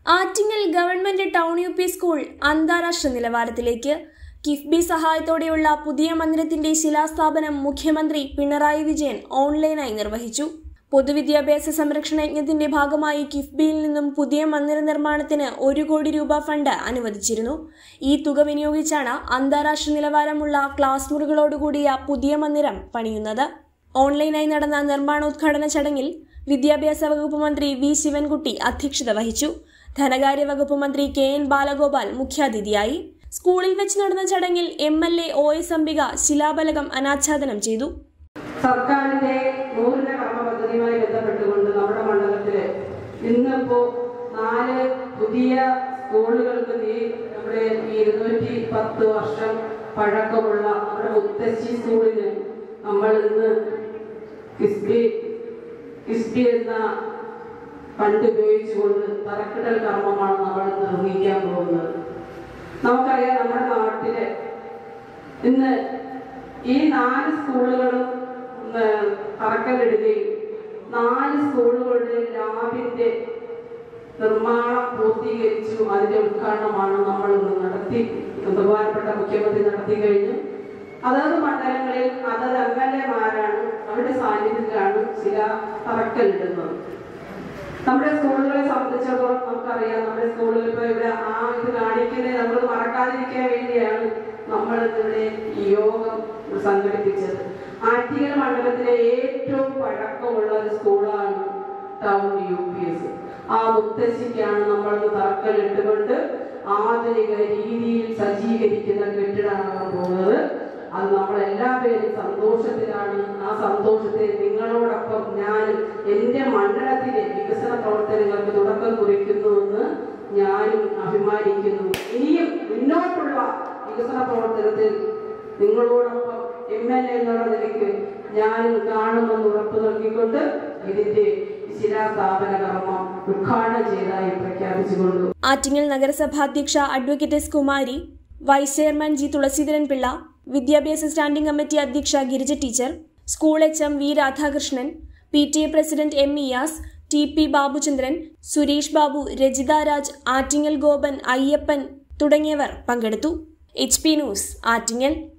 Attingal government town U P school അന്താരാഷ്ട്ര നിലവാരത്തിലേക്ക് കിഫ്ബി സഹായത്തോടെയുള്ള പുതിയ മന്ദിരത്തിന്റെ ശിലാസ്ഥാപനം മുഖ്യമന്ത്രി പിണറായി വിജയൻ ഓൺലൈനായി നിർവഹിച്ചു പൊതുവിദ്യാഭ്യാസ സംരക്ഷണ യജ്ഞത്തിന്റെ ഭാഗമായി കിഫ്ബിയിൽ നിന്നും പുതിയ മന്ദിര നിർമ്മാണത്തിന് ഒരു കോടി രൂപ ഫണ്ട് അനുവദിച്ചിരുന്നു ഈ തുക വിനിയോഗിച്ചാണ് അന്താരാഷ്ട്ര നിലവാരമുള്ള ക്ലാസ് മുറികളോടുകൂടിയ പുതിയ മന്ദിരം പണിയുന്നത് ഓൺലൈനായി നടന്ന നിർമ്മാണോദ്ഘാടന ചടങ്ങിൽ വിദ്യാഭ്യാസ വകുപ്പ് മന്ത്രി വി ശിവൻകുട്ടി അധ്യക്ഷത വഹിച്ചു ധനകാര്യ വകുപ്പ് മന്ത്രി കെ എൻ ബാലഗോപാൽ മുഖ്യാതിഥിയായി സ്കൂളിൽ വെച്ച് നടന്ന ചടങ്ങിൽ M L A O S Ambika ശിലാഫലകം അനാച്ഛാദനം ചെയ്തു സർക്കാരിന്റെ നൂറിന കർമ്മ പദ്ധതിയുമായി ബന്ധപ്പെട്ടുകൊണ്ട് നമ്മുടെ മണ്ഡലത്തില് ഇന്നിപ്പോ നാല് പുതിയ സ്കൂളുകൾക്ക് ഈ നമ്മുടെ ഈ ഇരുന്നൂറ്റി പത്ത് വർഷം പഴക്കമുള്ള നമ്മുടെ മുത്തശ്ശി സ്കൂളിന് നമ്മൾ ഇന്ന് കിസ്ബി കിസ്ബി എന്ന ഫണ്ട് ഉപയോഗിച്ചുകൊണ്ട് തറക്കിടൽ കർമ്മമാണ് നമ്മൾ നിർവഹിക്കാൻ പോകുന്നത് നമുക്കറിയാം നമ്മുടെ നാട്ടില് ഇന്ന് ഈ നാല് സ്കൂളുകളും ഇന്ന് തറക്കല്ലിടുകയും നാല് സ്കൂളുകളുടെ ലാബിന്റെ നിർമ്മാണം പൂർത്തീകരിച്ചു അതിന്റെ ഉദ്ഘാടനമാണ് നമ്മൾ ഇന്ന് നടത്തി ബഹുമാനപ്പെട്ട മുഖ്യമന്ത്രി നടത്തി കഴിഞ്ഞു അതത് മണ്ഡലങ്ങളിൽ അതത് എം എൽ എമാരാണ് അവരുടെ സാന്നിധ്യത്തിലാണ് ചില തറക്കല്ലിടുന്നത് നമ്മുടെ സ്കൂളുകളെ സംബന്ധിച്ചിടത്തോളം നമുക്കറിയാം നമ്മുടെ സ്കൂളുകൾ ഇപ്പൊ ഇവിടെ ആ ഇത് കാണിക്കുന്നത് നമ്മൾ മറക്കാതിരിക്കാൻ വേണ്ടിയാണ് നമ്മൾ ഇവിടെ ഈ യോഗം സംഘടിപ്പിച്ചത് ആറ്റിങ്ങൽ മണ്ഡലത്തിലെ ഏറ്റവും പഴക്കമുള്ള ഒരു സ്കൂളാണ് ടൗൺ യു പി എസ് ആ മുത്തശ്ശിക്കാണ് നമ്മൾ തറക്കല്ലിട്ടുകൊണ്ട് ആധുനിക രീതിയിൽ സജ്ജീകരിക്കുന്ന കെട്ടിടമാണ് പോകുന്നത് അത് നമ്മളെല്ലാ പേരും സന്തോഷത്തിലാണ് ആ സന്തോഷത്തിൽ നിങ്ങളോടൊപ്പം ഞാൻ എൻ്റെ മണ്ഡലത്തിലെ വികസന പ്രവർത്തനങ്ങൾക്ക് തുടക്കം കുറിക്കുന്നുവെന്ന് ഞാനും അഭിമാനിക്കുന്നു ഇനിയും മുന്നോട്ടുള്ള വികസന പ്രവർത്തനത്തിൽ നിങ്ങളോടൊപ്പം എം എൽ എ എന്നുള്ള നിലയ്ക്ക് ഞാനും കാണുമെന്ന് ഉറപ്പു നൽകിക്കൊണ്ട് ഇതിന്റെ ശിലാസ്ഥാപന കർമ്മം ഉദ്ഘാടനം ചെയ്തതായി പ്രഖ്യാപിച്ചുകൊണ്ട് ആറ്റിങ്ങൽ നഗരസഭാധ്യക്ഷ advocate S Kumari vice chairman G Thulasidharan Pillai വിദ്യാഭ്യാസ സ്റ്റാൻഡിംഗ് കമ്മിറ്റി അധ്യക്ഷ Girija teacher school H M V Radhakrishnan P T A president M Iyas T P Babuchandran Suresh Babu Rajitha Raj Attingal Gopan Ayyappan തുടങ്ങിയവർ പങ്കെടുത്തു എച്ച് പി ന്യൂസ് ആറ്റിങ്ങൽ